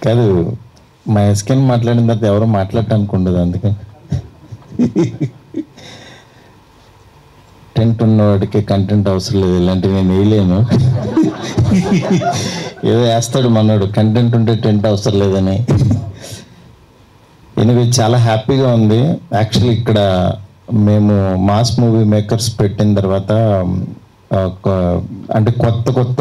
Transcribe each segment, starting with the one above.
కాదు మా ఎస్కెన్ మాట్లాడిన తర్వాత ఎవరు మాట్లాడటానికి ఉండదు అందుకని టెంట్ ఉన్నవాడికి కంటెంట్ అవసరం లేదు ఇలాంటివి నేను వేయలేను ఏదో వేస్తాడు మనోడు కంటెంట్ ఉంటే టెంట్ అవసరం లేదని ఎనివే చాలా హ్యాపీగా ఉంది యాక్చువల్లీ ఇక్కడ మేము మాస్ మూవీ మేకర్స్ పెట్టిన తర్వాత ఒక అంటే కొత్త కొత్త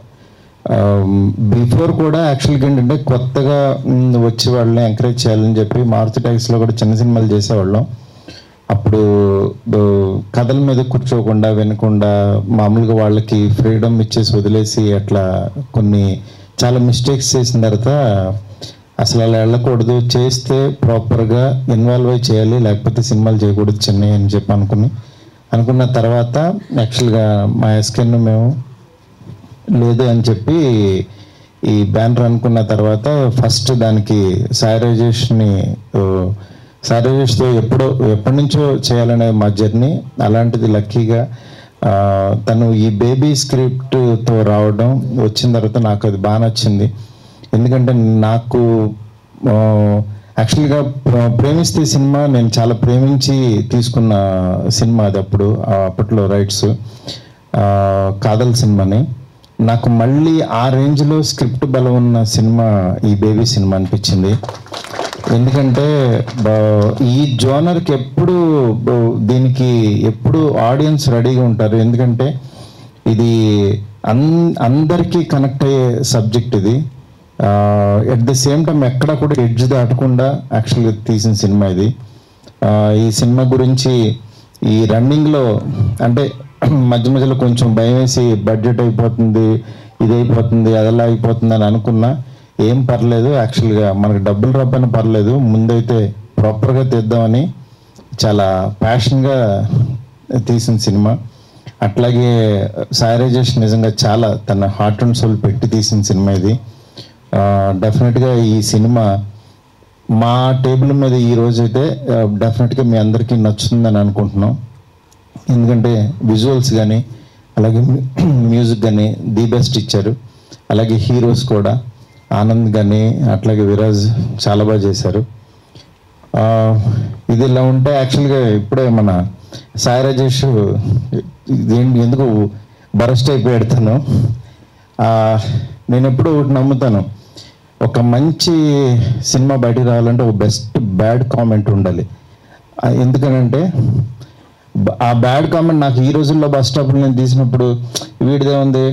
బిఫోర్ కూడా యాక్చువల్గా ఏంటంటే కొత్తగా మ్, వచ్చే వాళ్ళని ఎంకరేజ్ చేయాలని చెప్పి మారుతి ట్యాక్స్లో కూడా చిన్న సినిమాలు చేసేవాళ్ళం అప్పుడు ఆ, కథల మీద కూర్చోకుండా వినకుండా మామూలుగా వాళ్ళకి ఫ్రీడమ్ ఇచ్చేసి వదిలేసి అట్లా కొన్ని చాలా మిస్టేక్స్ చేసిన తర్వాత అసలు అలా వెళ్ళకూడదు చేస్తే ప్రాపర్గా ఇన్వాల్వ్ అయి చేయాలి లేకపోతే సినిమాలు చేయకూడదు చెన్నై అని చెప్పి అనుకుని అనుకున్న తర్వాత యాక్చువల్గా మా ఎస్కెన్ మేము లేదు అని చెప్పి ఈ బ్యానర్ అనుకున్న తర్వాత ఫస్ట్ దానికి సాయి రాజేష్ని ఓ, సాయి రాజేష్తో ఎప్పుడో ఎప్పటి నుంచో చేయాలనే మా జర్నీ అలాంటిది లక్కీగా ఆ, తను ఈ బేబీ స్క్రిప్ట్తో రావడం వచ్చిన తర్వాత నాకు అది బాగా నచ్చింది ఎందుకంటే నాకు ఆ, యాక్చువల్గా ప్ర- ప్రేమిస్తే సినిమా నేను చాలా ప్రేమించి తీసుకున్న సినిమా అది అప్పుడు ఆ అప్పట్లో రైట్స్ కాదల్ సినిమాని నాకు మళ్ళీ ఆ రేంజ్లో స్క్రిప్ట్ బలం ఉన్న సినిమా ఈ బేబీ సినిమా అనిపించింది ఎందుకంటే బ- ఈ జోనర్కి ఎప్పుడు బ- దీనికి ఎప్పుడు ఆడియన్స్ రెడీగా ఉంటారు ఎందుకంటే ఇది అన్ అందరికీ కనెక్ట్ అయ్యే సబ్జెక్ట్ ఇది ఎట్ ద సేమ్ టైం ఎక్కడ కూడా ఎడ్జ్ దాటకుండా యాక్చువల్గా తీసిన సినిమా ఇది ఆ, ఈ సినిమా గురించి ఈ రన్నింగ్లో అంటే మధ్య మధ్యలో కొంచెం భయం వేసి బడ్జెట్ అయిపోతుంది ఇది అయిపోతుంది అదలా అయిపోతుంది అని అనుకున్నా ఏం పర్లేదు యాక్చువల్గా మనకు డబ్బులు రబ్బని పర్లేదు ముందైతే ప్రాపర్గా తీద్దామని చాలా ప్యాషన్గా తీసిన సినిమా అట్లాగే సాయి రాజేష్ నిజంగా చాలా తన హార్ట్ అండ్ సోల్ పెట్టి తీసిన సినిమా ఇది డెఫినెట్గా ఈ సినిమా మా టేబుల్ మీద ఈ రోజు అయితే డెఫినెట్గా మీ అందరికీ నచ్చుతుందని అనుకుంటున్నాం ఎందుకంటే విజువల్స్ కానీ అలాగే మ్యూజిక్ కానీ ది బెస్ట్ ఇచ్చారు అలాగే హీరోస్ కూడా ఆనంద్ కానీ అట్లాగే విరాజ్ చాలా బాగా చేశారు ఆ, ఇది ఇలా ఉంటే యాక్చువల్గా ఇప్పుడే మన సాయి రాజేష్ ఇదేంటి ఎందుకు బరస్ట్ అయిపోయాడు తను ఆ, నేను ఎప్పుడు ఒకటి నమ్ముతాను ఒక మంచి సినిమా బయటికి రావాలంటే ఒక బెస్ట్ బ్యాడ్ కామెంట్ ఉండాలి ఆ, ఎందుకనంటే బ- ఆ బ్యాడ్ కామెంట్ నాకు ఈ రోజుల్లో బస్ స్టాప్లో నేను తీసినప్పుడు వీడిదే ఉంది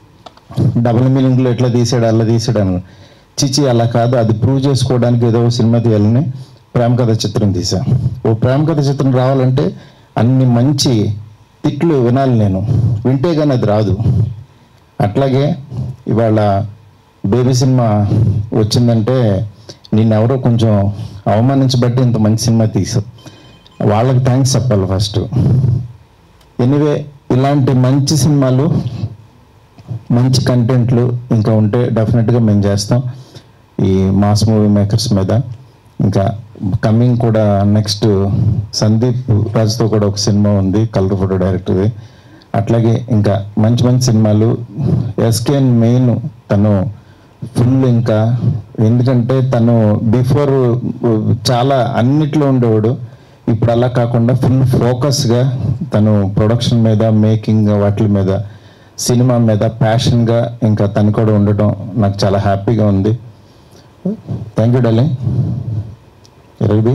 డబుల్ మీనింగ్లో ఎట్లా తీసాడు అలా తీసాడు అని చిచి అలా కాదు అది ప్రూవ్ చేసుకోవడానికి ఏదో ఒక సినిమా తీయాలని ప్రేమ కథ చిత్రం తీసా ఓ ప్రేమ కథ చిత్రం రావాలంటే అన్ని మంచి తిట్లు వినాలి నేను వింటే కానీ అది రాదు అట్లాగే ఇవాళ బేబీ సినిమా వచ్చిందంటే నిన్నెవరో కొంచెం అవమానించబట్టి ఇంత మంచి సినిమా తీసావు వాళ్ళకి థ్యాంక్స్ చెప్పాలి ఫస్ట్ ఎనీవే ఇలాంటి మంచి సినిమాలు మంచి కంటెంట్లు ఇంకా ఉంటే డెఫినెట్గా మేము చేస్తాం ఈ మాస్ మూవీ మేకర్స్ మీద ఇంకా కమింగ్ కూడా నెక్స్ట్ సందీప్ రాజ్తో కూడా ఒక సినిమా ఉంది కలర్ ఫోటో డైరెక్టర్ది అట్లాగే ఇంకా మంచి మంచి సినిమాలు ఎస్కేఎన్ మెయిన్ తను ఫుల్ ఇంకా ఎందుకంటే తను బిఫోర్ చాలా అన్నిట్లో ఉండేవాడు ఇప్పుడు అలా కాకుండా ఫుల్ ఫోకస్గా తను ప్రొడక్షన్ మీద మేకింగ్ వాటి మీద సినిమా మీద ప్యాషన్గా ఇంకా తను కూడా ఉండటం నాకు చాలా హ్యాపీగా ఉంది thank you darling Ravi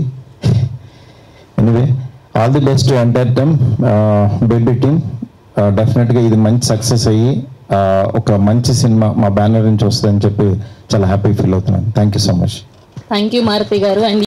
anyway all the best entire time baby team డెఫినెట్గా ఇది మంచి సక్సెస్ అయ్యి ఆ, ఒక మంచి సినిమా మా బ్యానర్ నుంచి వస్తుందని చెప్పి చాలా హ్యాపీ ఫీల్ అవుతున్నాను thank you so much thank you Maruti garu and